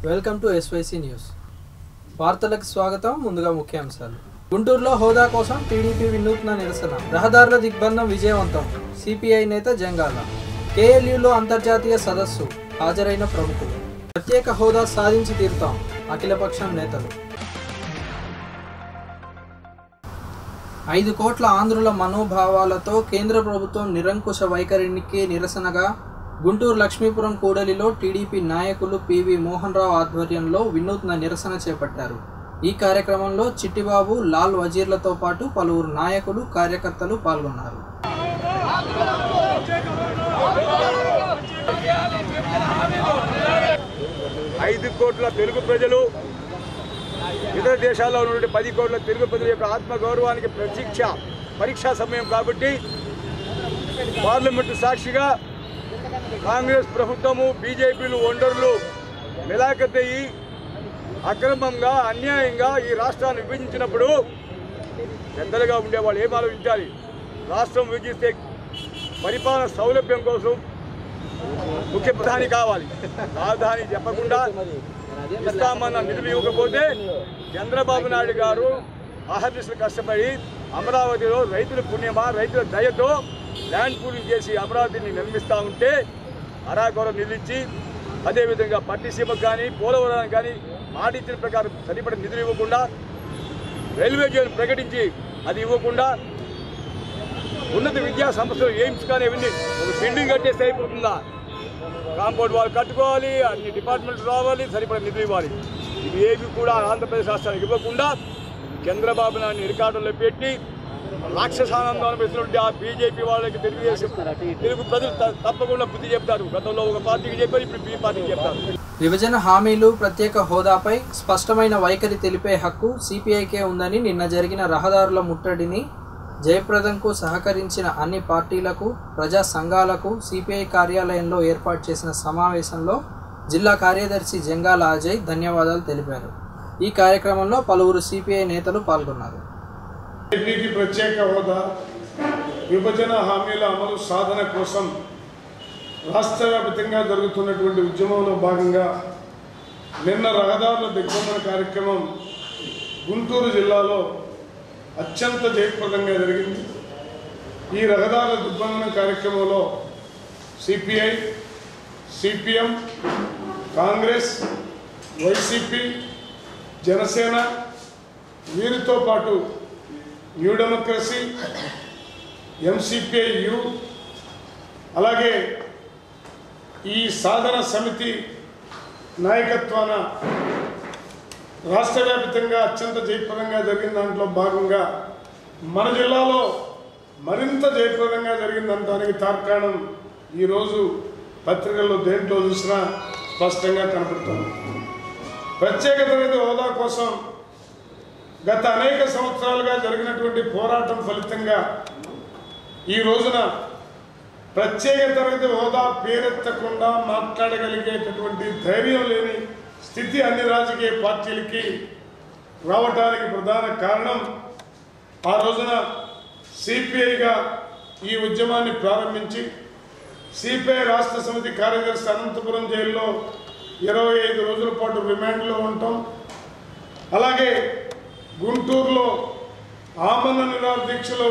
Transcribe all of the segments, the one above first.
welcome to SYC news వార్తలకు స్వాగతం ముందుగా ముఖ్యాంశాలు గుంటూరులో హోదా కోసం టీడీపీ వినూత్న నిరసన రహదారుల దిగ్బంధం విజయవంతం సిపిఐ నేత జంగాల కేఎల్యూలో అంతర్జాతీయ సదస్సు హాజరైన ప్రముఖులు ప్రత్యేక హోదా సాధించి తీరుతాం అఖిలపక్షం నేతలు ఐదు కోట్ల ఆంధ్రుల మనోభావాలతో కేంద్ర ప్రభుత్వం నిరంకుశ వైఖరికి నిరసనగా గుంటూరు లక్ష్మీపురం కూడలిలో టీడీపీ నాయకులు పివి మోహన్ రావు ఆధ్వర్యంలో వినూత్న నిరసన చేపట్టారు ఈ కార్యక్రమంలో చిట్టిబాబు లాల్ వజీర్లతో పాటు పలువురు నాయకులు కార్యకర్తలు పాల్గొన్నారు ఐదు కోట్ల తెలుగు ప్రజలు ఇతర దేశాల్లో ఉన్నటువంటి పది కోట్ల తెలుగు ప్రజల యొక్క ఆత్మగౌరవానికి ప్రతీక్ష పరీక్షా సమయం కాబట్టి పార్లమెంటు సాక్షిగా కాంగ్రెస్ ప్రభుత్వము బీజేపీలు ఒండర్లు మిలాఖతయ్యి అక్రమంగా అన్యాయంగా ఈ రాష్ట్రాన్ని విభజించినప్పుడు పెద్దలుగా ఉండేవాళ్ళు ఏం ఆలోచించాలి రాష్ట్రం విభజిస్తే పరిపాలన సౌలభ్యం కోసం ముఖ్య ప్రధాని కావాలి రాజధాని చెప్పకుండా ఇస్తామన్న నిధులు ఇవ్వకపోతే చంద్రబాబు నాయుడు గారు అహర్నిశలు కష్టపడి అమరావతిలో రైతుల పుణ్యమా రైతుల దయతో ల్యాండ్ పూలింగ్ చేసి అమరావతిని నిర్మిస్తూ ఉంటే అరాకొర నిధులు ఇచ్చి అదేవిధంగా పట్టిసీమకు కానీ పోలవరానికి కానీ మాట ఇచ్చిన ప్రకారం సరిపడ నిధులు ఇవ్వకుండా రైల్వే జోన్ ప్రకటించి అది ఇవ్వకుండా ఉన్నత విద్యా సంస్థలు ఎయిమ్స్ కానీ ఇవన్నీ ఒక బిల్డింగ్ కట్టేస్తే అయిపోతుందా కాంపౌండ్ వాళ్ళు కట్టుకోవాలి అన్ని డిపార్ట్మెంట్స్ రావాలి సరిపడ నిధులు ఇవ్వాలి ఇవి ఏవి కూడా ఆంధ్రప్రదేశ్ రాష్ట్రానికి ఇవ్వకుండా చంద్రబాబు నాయుడు రికార్డుల్లో పెట్టి రాక్షసానందం అనిపిస్తున్నట్టు ఆ బీజేపీ వాళ్ళకి తెలుగుదేశం తెలుగు ప్రజలు త- తప్పకుండా బుద్ధి చెప్తారు గతంలో ఒక పార్టీకి చెప్పారు ఇప్పుడు బీ పార్టీకి చెప్తారు విభజన హామీలు ప్రత్యేక హోదాపై స్పష్టమైన వైఖరి తెలిపే హక్కు సిపిఐకే ఉందని నిన్న జరిగిన రహదారుల ముట్టడిని జయప్రదంకు సహకరించిన అన్ని పార్టీలకు ప్రజా సంఘాలకు సిపిఐ కార్యాలయంలో ఏర్పాటు చేసిన సమావేశంలో జిల్లా కార్యదర్శి జంగాల అజయ్ ధన్యవాదాలు తెలిపారు ఈ కార్యక్రమంలో పలువురు సిపిఐ నేతలు పాల్గొన్నారు ఏపీకి ప్రత్యేక హోదా విభజన హామీల అమలు సాధన కోసం రాష్ట్ర వ్యాప్తంగా జరుగుతున్నటువంటి ఉద్యమంలో భాగంగా నిన్న రహదారుల దిగ్బంధన కార్యక్రమం గుంటూరు జిల్లాలో అత్యంత జయప్రదంగా జరిగింది ఈ రహదారుల దిగ్బంధన కార్యక్రమంలో సిపిఐ సిపిఎం కాంగ్రెస్ వైసిపి జనసేన వీరితో పాటు న్యూ డెమోక్రసీ ఎంసిపిఐ యు అలాగే ఈ సాధన సమితి నాయకత్వాన రాష్ట్ర వ్యాప్తంగా అత్యంత జయప్రదంగా జరిగిన దాంట్లో భాగంగా మన జిల్లాలో మరింత జయప్రదంగా జరిగిందనడానికి తార్కాణం ఈరోజు పత్రికల్లో దేంట్లో చూసినా స్పష్టంగా కనపడుతుంది ప్రత్యేక తరగతి హోదా కోసం గత అనేక సంవత్సరాలుగా జరిగినటువంటి పోరాటం ఫలితంగా ఈ రోజున ప్రత్యేక తరగతి హోదా పేరెత్తకుండా మాట్లాడగలిగేటటువంటి ధైర్యం లేని స్థితి అన్ని రాజకీయ పార్టీలకి రావటానికి ప్రధాన కారణం ఆ రోజున సిపిఐగా ఈ ఉద్యమాన్ని ప్రారంభించి సిపిఐ రాష్ట్ర సమితి కార్యదర్శి అనంతపురం జైల్లో ఇరవై ఐదు రోజుల పాటు రిమాండ్లో ఉంటాం అలాగే గుంటూరులో ఆమరణ నిరాహార దీక్షలు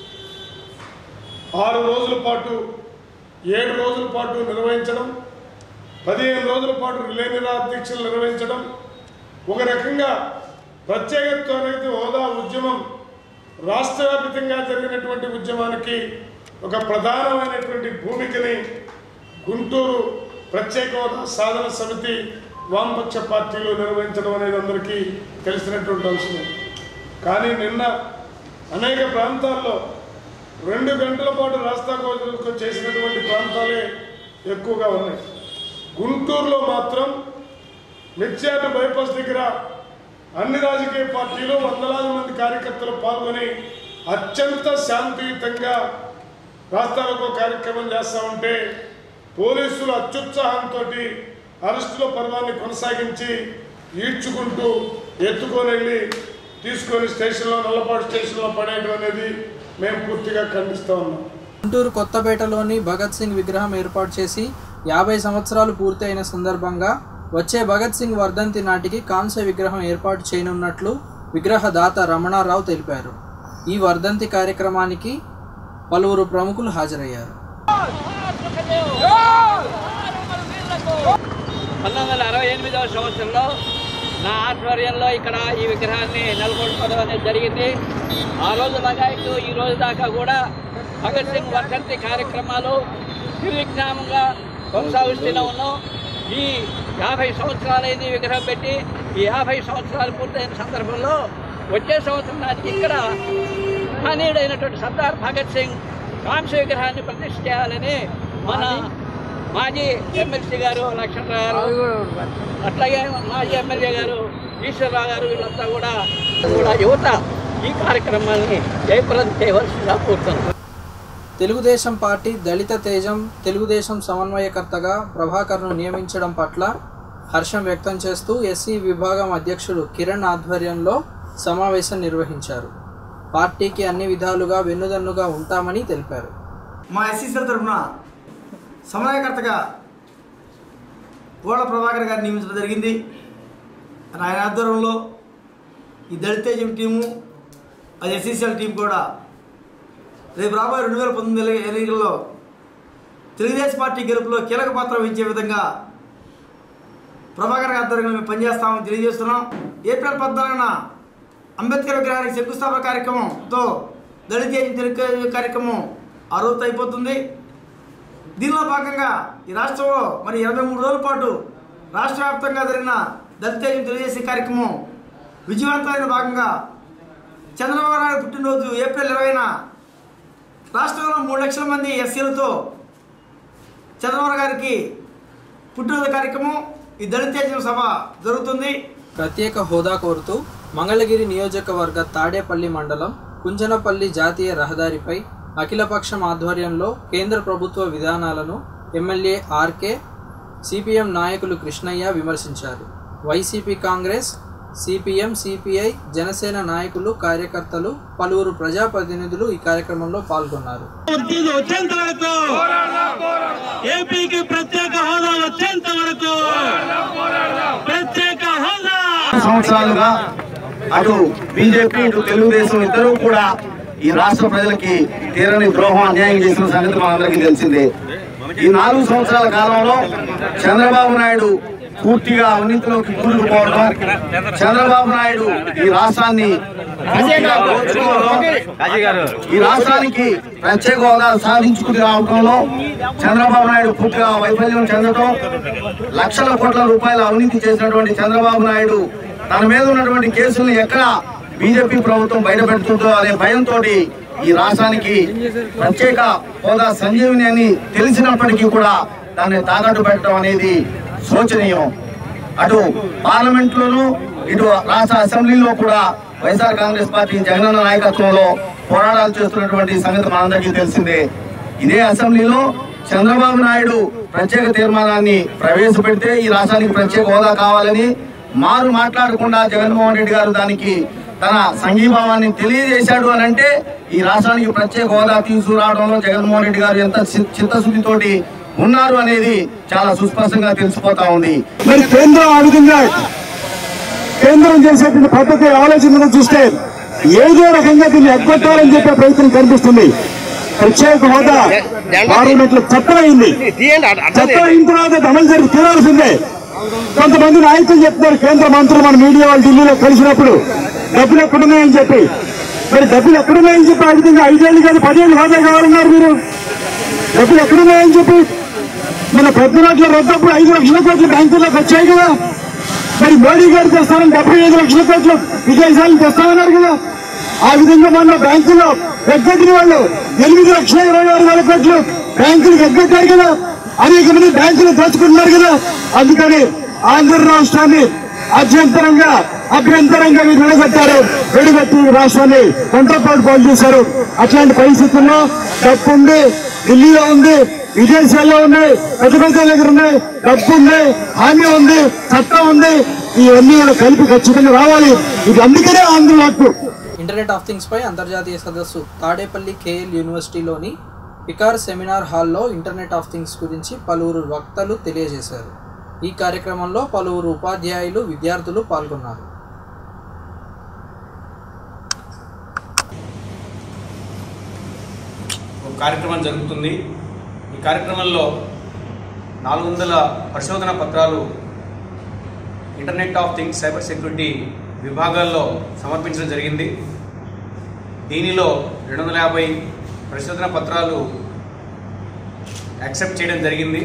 ఆరు రోజుల పాటు ఏడు రోజుల పాటు నిర్వహించడం పదిహేను రోజుల పాటు రిలే నిరాహార దీక్షలు నిర్వహించడం ఒక రకంగా ప్రత్యేక తరగతి హోదా ఉద్యమం రాష్ట్ర వ్యాప్తంగా జరిగినటువంటి ఉద్యమానికి ఒక ప్రధానమైనటువంటి భూమికని గుంటూరు ప్రత్యేక హోదా సాధన సమితి వామపక్ష పార్టీలు నిర్వహించడం అనేది అందరికీ తెలిసినటువంటి అంశమే కానీ నిన్న అనేక ప్రాంతాల్లో రెండు గంటల పాటు రాస్తాకోజులకు చేసినటువంటి ప్రాంతాలే ఎక్కువగా ఉన్నాయి గుంటూరులో మాత్రం మిర్చాటు బైపాస్ దగ్గర అన్ని రాజకీయ పార్టీలు వందలాది మంది కార్యకర్తలు పాల్గొని అత్యంత శాంతియుతంగా రాస్తారోకో కార్యక్రమం చేస్తూ ఉంటే పోలీసులు అత్యుత్సాహంతో అరెస్టుల పర్వాన్ని కొనసాగించి ఈడ్చుకుంటూ ఎత్తుకొని వెళ్ళి తీసుకొని స్టేషన్లో నల్లపాడు స్టేషన్లో పడేయడం అనేది మేము పూర్తిగా ఖండిస్తూ ఉన్నాం గుంటూరు కొత్తపేటలోని భగత్ సింగ్ విగ్రహం ఏర్పాటు చేసి యాభై సంవత్సరాలు పూర్తయిన సందర్భంగా వచ్చే భగత్ సింగ్ వర్ధంతి నాటికి కాంస్య విగ్రహం ఏర్పాటు చేయనున్నట్లు విగ్రహదాత రమణారావు తెలిపారు ఈ వర్ధంతి కార్యక్రమానికి పలువురు ప్రముఖులు హాజరయ్యారు పంతొమ్మిది వందల అరవై ఎనిమిదవ సంవత్సరంలో నా ఆధ్వర్యంలో ఇక్కడ ఈ విగ్రహాన్ని నెలకొల్పడం అనేది జరిగింది ఆ రోజు లగాయత్తు ఈ రోజు దాకా కూడా భగత్ సింగ్ వర్ధంతి కార్యక్రమాలు నిర్విఘ్నంగా కొనసాగిస్తూనే ఉన్నాం ఈ యాభై సంవత్సరాలైంది ఈ విగ్రహం పెట్టి ఈ యాభై సంవత్సరాలు పూర్తయిన సందర్భంలో వచ్చే సంవత్సరం నాటికి ఇక్కడ మహనీయుడైనటువంటి సర్దార్ భగత్ సింగ్ కాంస్య విగ్రహాన్ని ప్రతిష్ఠ చేయాలని మన మాజీ ఎమ్మెల్సీ గారు లక్ష్మణరావు గారు అట్లాగే మాజీ ఎమ్మెల్యే గారు ఈశ్వరరావు గారు వీళ్ళంతా కూడా కూడా యువత ఈ కార్యక్రమాన్ని జయప్రదం చేయవలసిందిగా కోరుతున్నాను తెలుగుదేశం పార్టీ దళిత తేజం తెలుగుదేశం సమన్వయకర్తగా ప్రభాకర్ను నియమించడం పట్ల హర్షం వ్యక్తం చేస్తూ ఎస్సీ విభాగం అధ్యక్షుడు కిరణ్ ఆధ్వర్యంలో సమావేశం నిర్వహించారు పార్టీకి అన్ని విధాలుగా వెన్నుదన్నుగా ఉంటామని తెలిపారు మా ఎస్సీసీల తరఫున సమన్వయకర్తగా గోడ ప్రభాకర్ గారిని నియమించడం జరిగింది ఆయన ఆధ్వర్యంలో ఈ దళితేజం టీము అది ఎస్సీసీఎల్ టీం కూడా రేపు రాబోయే రెండు వేల పంతొమ్మిది ఎన్నికల్లో తెలుగుదేశం పార్టీ గెలుపులో కీలక పాత్ర వహించే విధంగా ప్రభాకర్ గారి ఆధ్వర్యంలో మేము పనిచేస్తామని తెలియజేస్తున్నాం ఏప్రిల్ పద్నాలుగున అంబేద్కర్ విగ్రహానికి శంకుస్థాపన కార్యక్రమంతో దళిత ఏజెంట్ తెలుగు కార్యక్రమం ఆ రోజుతో అయిపోతుంది దీనిలో భాగంగా ఈ రాష్ట్రంలో మరి ఇరవై మూడు రోజుల పాటు రాష్ట్ర వ్యాప్తంగా జరిగిన దళిత ఏజెంట్ తెలియజేసే కార్యక్రమం విజయవంతమైన భాగంగా చంద్రబాబు నాయుడు పుట్టినరోజు ఏప్రిల్ ఇరవైన రాష్ట్రంలో మూడు లక్షల మంది ఎస్సీలతో చంద్రబాబు గారికి పుట్టినరోజు కార్యక్రమం ఈ దళిత ఏజెంట్ సభ జరుగుతుంది ప్రత్యేక హోదా కోరుతూ మంగళగిరి నియోజకవర్గ తాడేపల్లి మండలం కుంజనపల్లి జాతీయ రహదారిపై అఖిలపక్షం ఆధ్వర్యంలో కేంద్ర ప్రభుత్వ విధానాలను ఎమ్మెల్యే ఆర్కే సిపిఎం నాయకులు కృష్ణయ్య విమర్శించారు వైసీపీ కాంగ్రెస్ సిపిఎం సిపిఐ జనసేన నాయకులు కార్యకర్తలు పలువురు ప్రజాప్రతినిధులు ఈ కార్యక్రమంలో పాల్గొన్నారు ఇది వచ్చేంత వరకు ఏపీకి ప్రత్యేక హోదా వచ్చేంత వరకు ప్రత్యేక హోదా సంవత్సరాలుగా అటు బీజేపీ ఇటు తెలుగుదేశం ఇద్దరూ కూడా ఈ రాష్ట్ర ప్రజలకి తీరని ద్రోహం అన్యాయం చేసిన సంగతి మనందరికీ తెలిసిందే ఈ నాలుగు సంవత్సరాల కాలంలో చంద్రబాబు నాయుడు పూర్తిగా అవినీతిలోకి కూరుకుపోవడం చంద్రబాబు నాయుడు ఈ రాష్ట్రాన్ని పూర్తిగా దోచుకోవడం ఈ రాష్ట్రానికి ప్రత్యేక హోదా సాధించుకుని రావడంలో చంద్రబాబు నాయుడు పూర్తిగా వైఫల్యం చెందడం లక్షల కోట్ల రూపాయల అవినీతి చేసినటువంటి చంద్రబాబు నాయుడు తన మీద ఉన్నటువంటి కేసులను ఎక్కడ బీజేపీ ప్రభుత్వం బయటపెడుతుందో అనే భయంతో ఈ రాష్ట్రానికి ప్రత్యేక హోదా సంజీవిని అని తెలిసినప్పటికీ కూడా దాన్ని తాకట్టు పెట్టడం అనేది శోచనీయం అటు పార్లమెంట్ లోను ఇటు రాష్ట్ర అసెంబ్లీలో కూడా వైఎస్ఆర్ కాంగ్రెస్ పార్టీ జగనన్న నాయకత్వంలో పోరాటాలు చేస్తున్నటువంటి సంగతి మనందరికీ తెలిసిందే ఇదే అసెంబ్లీలో చంద్రబాబు నాయుడు ప్రత్యేక తీర్మానాన్ని ప్రవేశపెడితే ఈ రాష్ట్రానికి ప్రత్యేక హోదా కావాలని మారు మాట్లాడకుండా జగన్మోహన్ రెడ్డి గారు దానికి తన సంఘీభావాన్ని తెలియజేశాడు అని అంటే ఈ రాష్ట్రానికి ప్రత్యేక హోదా తీసుకురావడంలో జగన్మోహన్ రెడ్డి గారు ఎంత చి- చిత్తశుద్ధితోటి ఉన్నారు అనేది చాలా సుస్పష్టంగా తెలిసిపోతా ఉంది మరి కేంద్రం ఆ విధంగా కేంద్రం చేసేటువంటి పద్ధతి ఆలోచనలు చూస్తే ఏదో రకంగా దీన్ని ఎగ్గొట్టాలని చెప్పే ప్రయత్నం కనిపిస్తుంది ప్రత్యేక హోదా పార్లమెంట్ లో చట్టం అయింది చట్టం అయిన తర్వాత అది అమలు జరిగి తీరాల్సిందే కొంతమంది నాయకులు చెప్తున్నారు కేంద్ర మంత్రులు మన మీడియా వాళ్ళు ఢిల్లీలో కలిసినప్పుడు డబ్బులు ఎక్కడున్నాయని చెప్పి మరి డబ్బులు ఎక్కడున్నాయని చెప్పి ఆ విధంగా ఐదేళ్ళు కాదు పదేళ్ళు హోదా కావాలన్నారు మీరు డబ్బులు ఎక్కడున్నాయని చెప్పి మన పెద్ద నోట్ల రద్దప్పుడు ఐదు లక్షల కోట్లు బ్యాంకుల్లోకి వచ్చాయి కదా మరి మోడీ గారు తెస్తారని డెబ్బై ఐదు లక్షల కోట్లు విదేశాలకు తెస్తామన్నారు కదా ఆ విధంగా మన బ్యాంకులో ఎగ్గొట్టిన వాళ్ళు ఎనిమిది లక్షల ఇరవై ఆరు వేల కోట్లు బ్యాంకులకు ఎగ్గొట్టారు కదా అనేక మంది బ్యాంకులు దోచుకుంటున్నారు కదా అందుకని ఆంధ్ర రాష్ట్రాన్ని అభ్యంతరంగా అభ్యంతరంగా మీరు విడగొట్టారు విడగొట్టి ఈ రాష్ట్రాన్ని కొంటపాటు పాలు చేశారు అట్లాంటి పరిస్థితుల్లో డబ్బు ఉంది ఢిల్లీలో ఉంది విదేశాల్లో ఉన్నాయి ప్రతిపక్షాల దగ్గర ఉన్నాయి డబ్బు ఉంది హామీ ఉంది చట్టం ఉంది ఇవన్నీ కూడా కలిపి ఖచ్చితంగా రావాలి ఇది అందుకనే ఆంధ్ర హక్కు ఇంటర్నెట్ ఆఫ్ థింగ్స్ పై అంతర్జాతీయ సదస్సు తాడేపల్లి కేఎల్ యూనివర్సిటీలోని పికార్ సెమినార్ హాల్లో ఇంటర్నెట్ ఆఫ్ థింగ్స్ గురించి పలువురు వక్తలు తెలియజేశారు ఈ కార్యక్రమంలో పలువురు ఉపాధ్యాయులు విద్యార్థులు పాల్గొన్నారు ఒక కార్యక్రమం జరుగుతుంది ఈ కార్యక్రమంలో నాలుగు వందల పరిశోధన పత్రాలు internet of things cyber security విభాగాల్లో సమర్పించడం జరిగింది దీనిలో రెండు వందల యాభై పరిశోధన పత్రాలు యాక్సెప్ట్ చేయడం జరిగింది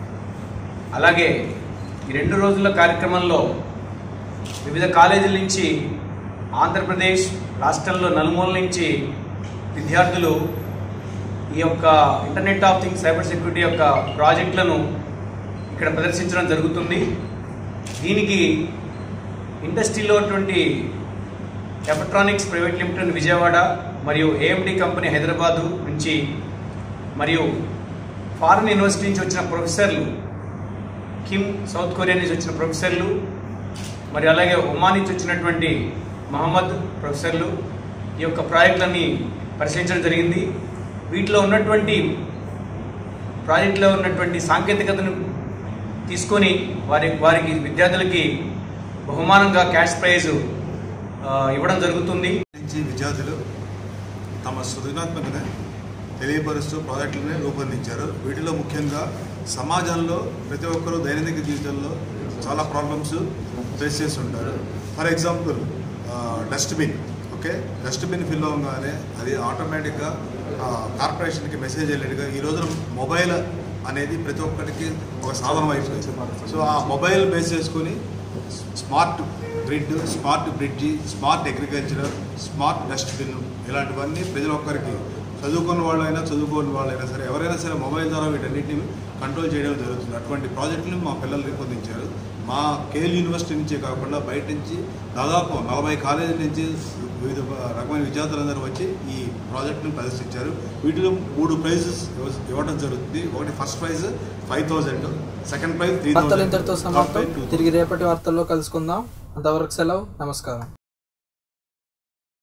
అలాగే ఈ రెండు రోజుల కార్యక్రమంలో వివిధ కాలేజీల నుంచి ఆంధ్రప్రదేశ్ రాష్ట్రంలో నలుమూల నుంచి విద్యార్థులు ఈ యొక్క internet of things cyber security యొక్క ప్రాజెక్టులను ఇక్కడ ప్రదర్శించడం జరుగుతుంది దీనికి ఇండస్ట్రీలో ఉన్నటువంటి ఎలక్ట్రానిక్స్ ప్రైవేట్ లిమిటెడ్ విజయవాడ మరియు ఏఎండి కంపెనీ హైదరాబాదు నుంచి మరియు ఫారిన్ యూనివర్సిటీ నుంచి వచ్చిన ప్రొఫెసర్లు కిమ్ సౌత్ కొరియా నుంచి వచ్చిన ప్రొఫెసర్లు మరి అలాగే ఒమాన్ నుంచి వచ్చినటువంటి మహమ్మద్ ప్రొఫెసర్లు ఈ యొక్క ప్రాజెక్టులన్నీ పరిశీలించడం జరిగింది వీటిలో ఉన్నటువంటి ప్రాజెక్టులో ఉన్నటువంటి సాంకేతికతను తీసుకొని వారి వారికి విద్యార్థులకి బహుమానంగా క్యాష్ ప్రైజ్ ఆ, ఇవ్వడం జరుగుతుంది నుంచి విద్యార్థులు తమ సృజనాత్మకత తెలియపరుస్తూ ప్రాజెక్టులను రూపొందించారు వీటిలో ముఖ్యంగా సమాజంలో ప్రతి ఒక్కరూ దైనందిక జీవితంలో చాలా ప్రాబ్లమ్స్ ఫేస్ చేసి ఉంటారు for example dustbin okay dustbin fill అవ్వగానే అది ఆటోమేటిక్గా కార్పొరేషన్కి మెసేజ్ వెళ్ళేట్టుగా ఈ రోజున మొబైల్ అనేది ప్రతి ఒక్కరికి ఒక సాధనం అయిపోయింది సో ఆ మొబైల్ బేస్ చేసుకొని smart grid smart bridge smart agriculture smart dustbin ఇలాంటివన్నీ ప్రజల ఒక్కరికి చదువుకున్న వాళ్ళైనా చదువుకోని వాళ్ళైనా సరే ఎవరైనా సరే మొబైల్ ద్వారా వీటన్నిటిని కంట్రోల్ చేయడం జరుగుతుంది అటువంటి ప్రాజెక్టులు మా పిల్లలు రూపొందించారు మా కేఎల్ యూనివర్సిటీ నుంచే కాకుండా బయట నుంచి దాదాపు నలభై కాలేజీల నుంచి వివిధ రకమైన విద్యార్థులందరూ వచ్చి ఈ ప్రాజెక్టును ప్రదర్శించారు వీటిలో మూడు ప్రైజెస్ ఇవ్వడం జరుగుతుంది ఒకటి first prize five thousand second prize three వార్తలు ఇంతటితో సమాప్తం తిరిగి రేపటి వార్తల్లో కలుసుకుందాం అంతవరకు సెలవు నమస్కారం